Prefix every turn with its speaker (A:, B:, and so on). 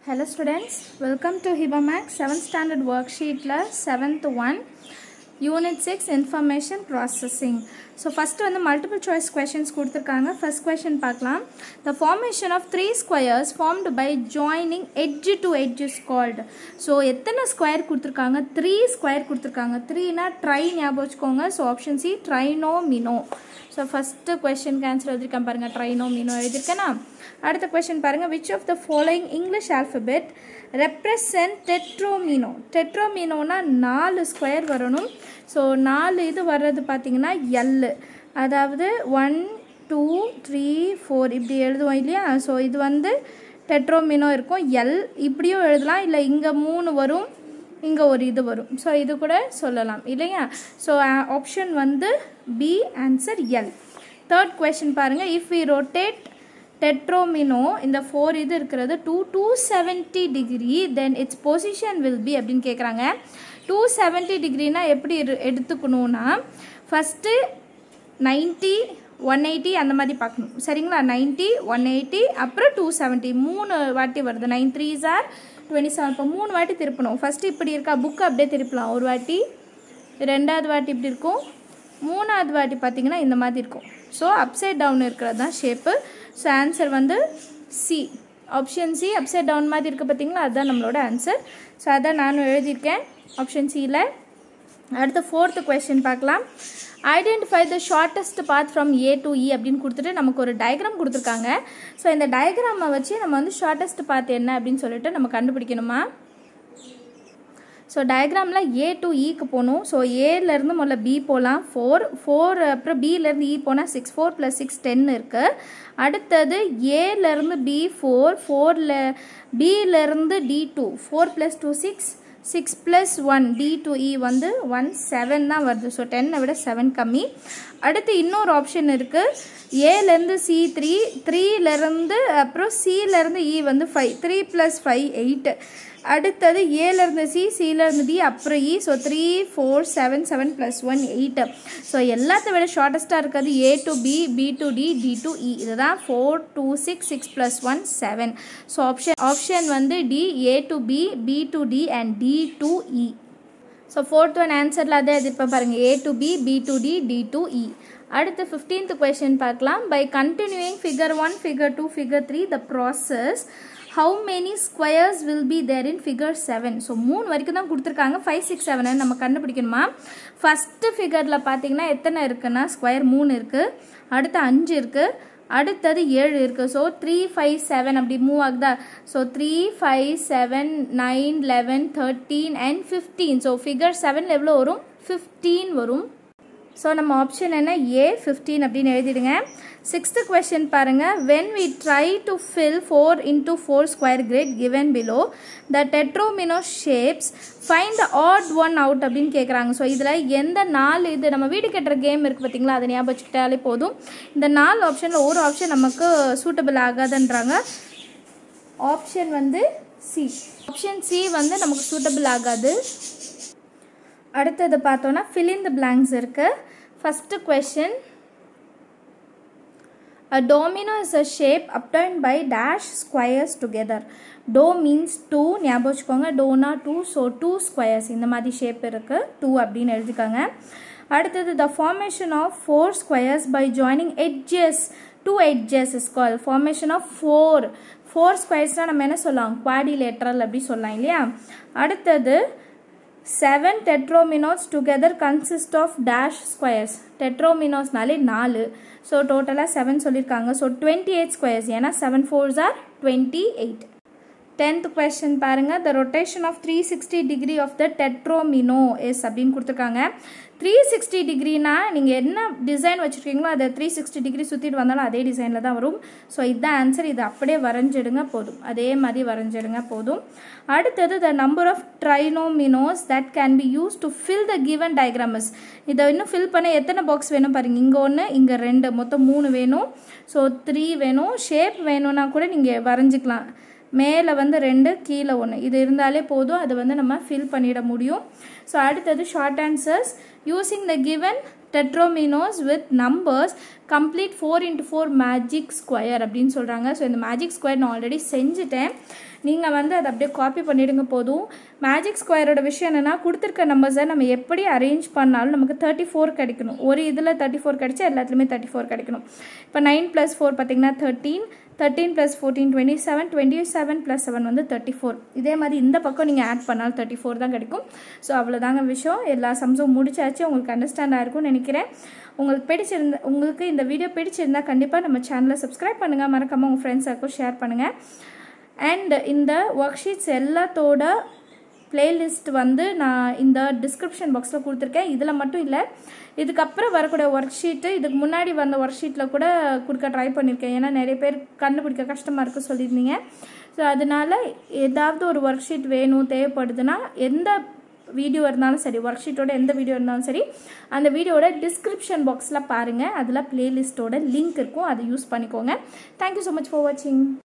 A: Hello students, welcome to HibaMax 7th standard worksheet la 7th one unit 6 information processing so first வந்து multiple choice questions கொடுத்திருக்காங்க first question பார்க்கலாம் the formation of three squares formed by joining edge to edge is called so எத்தனை square கொடுத்திருக்காங்க three square கொடுத்திருக்காங்க த்ரீனா tri ஞாபகம் வச்சுக்கோங்க so option C triomino so first question cancel எழுதியிருக்கேன் பாருங்கள் ட்ரைனோ மீனோ எழுதியிருக்கேனா அடுத்த கொஸ்டின் பாருங்கள் which of the following English alphabet represent tetromino டெட்ரோமீனோனா நாலு ஸ்கொயர் வரணும் ஸோ நாலு இது வர்றது பார்த்தீங்கன்னா எல்லு அதாவது ஒன் டூ த்ரீ ஃபோர் இப்படி எழுதுவோம் இல்லையா ஸோ இது வந்து டெட்ரோமீனோ இருக்கும் எல் இப்படியும் எழுதலாம் இல்லை இங்கே மூணு வரும் இங்கே ஒரு இது வரும் ஸோ இது கூட சொல்லலாம் இல்லையா ஸோ ஆப்ஷன் வந்து B answer L third question பாருங்கள் இஃப் வி ரொட்டேட் டெட்ரோமினோ இந்த ஃபோர் இது இருக்கிறது two two seventy degree then its position will be அப்படின்னு கேட்குறாங்க டூ செவன்ட்டி டிகிரினா எப்படி எடுத்துக்கணும்னா ஃபஸ்ட்டு நைன்ட்டி ஒன் எயிட்டி அந்த மாதிரி பார்க்கணும் சரிங்களா நைன்ட்டி ஒன் எயிட்டி அப்புறம் டூ செவன்ட்டி மூணு வாட்டி வருது nine three sir twenty seven இப்போ மூணு வாட்டி திருப்பணும் ஃபஸ்ட்டு இப்படி இருக்கா புக்கு அப்படியே திருப்பலாம் ஒரு வாட்டி ரெண்டாவது வாட்டி இப்படி இருக்கும் மூணாவது வாட்டி பார்த்திங்கன்னா இந்த மாதிரி இருக்கும் ஸோ அப்சைட் டவுன் இருக்கிறது தான் ஷேப்பு ஸோ ஆன்சர் வந்து C option C upside down மாதிரி இருக்குது பார்த்தீங்களா அதுதான் நம்மளோட ஆன்சர் ஸோ அதான் நானும் எழுதியிருக்கேன் ஆப்ஷன் சியில் அடுத்து ஃபோர்த்து கொஸ்டின் பார்க்கலாம் identify the shortest path from A to E அப்படின்னு கொடுத்துட்டு நமக்கு ஒரு டயக்ராம் கொடுத்துருக்காங்க ஸோ இந்த டயக்ராமை வச்சு நம்ம வந்து ஷார்ட்டஸ்ட் பாத் என்ன அப்படின்னு சொல்லிட்டு நம்ம கண்டுபிடிக்கணுமா ஸோ டயக்ராமில் ஏ டு இக்கு போகணும் ஸோ ஏலேருந்து முதல்ல பி போகலாம் ஃபோர் ஃபோர் அப்புறம் பிலேருந்து இ போனால் six four plus six ten இருக்குது அடுத்தது ஏலேருந்து பி ஃபோர் ஃபோரில் பியிலேருந்து D two four plus two six six plus one D to E வந்து ஒன் செவன் தான் வருது ஸோ டென்னை விட செவன் கம்மி அடுத்து இன்னொரு ஆப்ஷன் இருக்குது ஏலேருந்து சி த்ரீ த்ரீலேருந்து அப்புறம் சிலேருந்து இ வந்து five three plus five eight அடுத்தது ஏலேருந்து சி சிலேருந்து டி அப்புறம் E so three four seven seven plus one eight so எல்லாத்த விட ஷார்ட்டஸ்ட்டாக இருக்கிறது A to B B to D D to E இதுதான் four two six six plus one seven so option option வந்து D A to B B to D and D to E so fourth one ஆன்சரில் அதே எதிர்ப்பேன் பாருங்கள் A to B B to D D to E அடுத்து fifteenth question பார்க்கலாம் by continuing figure one figure two figure three the process how many squares will be there in figure seven so மூணு வரைக்கும் தான் கொடுத்துருக்காங்க five six seven நம்ம கண்டுபிடிக்கணுமா first ஃபிகரில் பார்த்தீங்கன்னா எத்தனை இருக்குன்னா ஸ்கொயர் மூணு இருக்குது அடுத்து அஞ்சு இருக்குது அடுத்தது ஏழு இருக்குது ஸோ த்ரீ ஃபைவ் செவன் அப்படி மூவ் ஆகுதா so three five seven nine eleven thirteen and fifteen so figure செவனில் எவ்வளோ வரும் ஃபிஃப்டீன் வரும் ஸோ நம்ம ஆப்ஷன் என்ன ஏ ஃபிஃப்டீன் அப்படின்னு எழுதிடுங்க சிக்ஸ்த்து கொஸ்டின் பாருங்கள் when we try to fill four into four square grid given below the tetromino shapes find the odd one out அப்படின்னு கேட்குறாங்க ஸோ இதில் எந்த நாலு இது நம்ம வீடு கட்டுற கேம் இருக்குது பார்த்தீங்களா அதை ஞாபகம் வச்சுக்கிட்டாலே போதும் இந்த நாலு ஆப்ஷனில் ஒரு ஆப்ஷன் நமக்கு சூட்டபிள் ஆகாதுன்றாங்க ஆப்ஷன் வந்து சி ஆப்ஷன் சி வந்து நமக்கு சூட்டபிள் ஆகாது அடுத்தது பார்த்தோன்னா ஃபில் இன் த பிளாங்க்ஸ் இருக்குது first question A domino is a shape obtained by dash squares together. Do means 2 ஞாபகம் வச்சுக்கோங்க டோனா 2 ஸோ டூ ஸ்கொயர்ஸ் இந்த மாதிரி ஷேப் இருக்குது டூ அப்படின்னு எழுதிக்கோங்க அடுத்தது the formation of four squares by joining edges to edges is call formation of four four ஸ்கொயர்ஸ்னால் நம்ம என்ன சொல்லலாம் குவாடிலேட்ரல் அப்படி சொல்லலாம் இல்லையா அடுத்தது seven tetrominoes together consist of dash squares டெட்ரோமினோஸ்னாலே நாலு ஸோ டோட்டலாக செவன் சொல்லியிருக்காங்க ஸோ டுவெண்ட்டி எயிட் ஸ்கொயர்ஸ் ஏன்னா seven fours are twenty eight tenth question பாருங்கள் the rotation of three sixty degree of the tetromino S அப்படின்னு கொடுத்துருக்காங்க த்ரீ சிக்ஸ்டி டிகிரினா நீங்கள் என்ன டிசைன் வச்சுருக்கீங்களோ அதை த்ரீ சிக்ஸ்டி டிகிரி சுற்றிட்டு வந்தாலும் அதே டிசைனில் தான் வரும் ஸோ இதுதான் ஆன்சர் இது அப்படியே வரைஞ்சிடுங்க போதும் அதே மாதிரி வரைஞ்சிடுங்க போதும் அடுத்தது the number of triominoes that can be use to fill the given diagrams இதை இன்னும் ஃபில் பண்ண எத்தனை பாக்ஸ் வேணும் பாருங்கள் இங்கே ஒன்று இங்கே ரெண்டு மொத்தம் மூணு வேணும் ஸோ த்ரீ வேணும் ஷேப் வேணும்னா கூட நீங்கள் வரைஞ்சிக்கலாம் மேலே வந்து ரெண்டு கீழே ஒன்று இது இருந்தாலே போதும் அதை வந்து நம்ம ஃபில் பண்ணிட முடியும் ஸோ அடுத்தது short answers using the given tetrominoes with numbers complete four into four magic square அப்படின்னு சொல்கிறாங்க ஸோ இந்த மேஜிக் ஸ்கொயர் நான் ஆல்ரெடி செஞ்சுட்டேன் நீங்கள் வந்து அதை அப்படியே காப்பி பண்ணிவிடுங்க போதும் மேஜிக் ஸ்கொயரோட விஷயம் என்னென்னா கொடுத்துருக்க நம்பர்ஸை நம்ம எப்படி அரேஞ்ச் பண்ணாலும் நமக்கு தேர்ட்டி ஃபோர் கிடைக்கணும் ஒரு இதில் தேர்ட்டி ஃபோர் கிடைச்சா எல்லாத்துலேயுமே தேர்ட்டி ஃபோர் கிடைக்கணும் இப்போ நைன் ப்ளஸ் ஃபோர் பார்த்தீங்கன்னா thirteen thirteen plus fourteen twenty seven twenty seven plus seven வந்து தேர்ட்டி ஃபோர் இதே மாதிரி இந்த பக்கம் நீங்கள் ஆட் பண்ணாலும் தேர்ட்டி ஃபோர் தான் கிடைக்கும் ஸோ அவ்வளோதாங்க விஷயம் எல்லா சம்ஸும் முடிச்சாச்சு உங்களுக்கு அண்டர்ஸ்டாண்ட் ஆயிருக்கும்னு நினைக்கிறேன் உங்களுக்கு பிடிச்சிருந்த உங்களுக்கு இந்த வீடியோ பிடிச்சிருந்தா கண்டிப்பாக நம்ம சேனலை சப்ஸ்கிரைப் பண்ணுங்கள் மறக்காமல் உங்கள் ஃப்ரெண்ட்ஸாக்கும் ஷேர் பண்ணுங்கள் அண்ட் இந்த ஒர்க் ஷீட்ஸ் எல்லாத்தோட பிளேலிஸ்ட் வந்து நான் இந்த டிஸ்கிரிப்ஷன் பாக்ஸில் கொடுத்துருக்கேன் இதில் மட்டும் இல்லை இதுக்கப்புறம் வரக்கூடிய ஒர்க் ஷீட்டு இதுக்கு முன்னாடி வந்த ஒர்க் ஷீட்டில் கூட கொடுக்க ட்ரை பண்ணியிருக்கேன் ஏன்னா நிறைய பேர் கண்டுபிடிக்க கஷ்டமாக இருக்குது சொல்லியிருந்தீங்க ஸோ அதனால் ஏதாவது ஒரு ஒர்க் ஷீட் வேணும் தேவைப்படுதுன்னா எந்த வீடியோ இருந்தாலும் சரி ஒர்க் ஷீட்டோட எந்த வீடியோ இருந்தாலும் சரி அந்த வீடியோட டிஸ்கிரிப்ஷன் பாக்ஸில் பாருங்கள் அதில் பிளேலிஸ்ட்டோட லிங்க் இருக்கும் அதை யூஸ் பண்ணிக்கோங்க தேங்க்யூ ஸோ மச் ஃபார் வாட்சிங்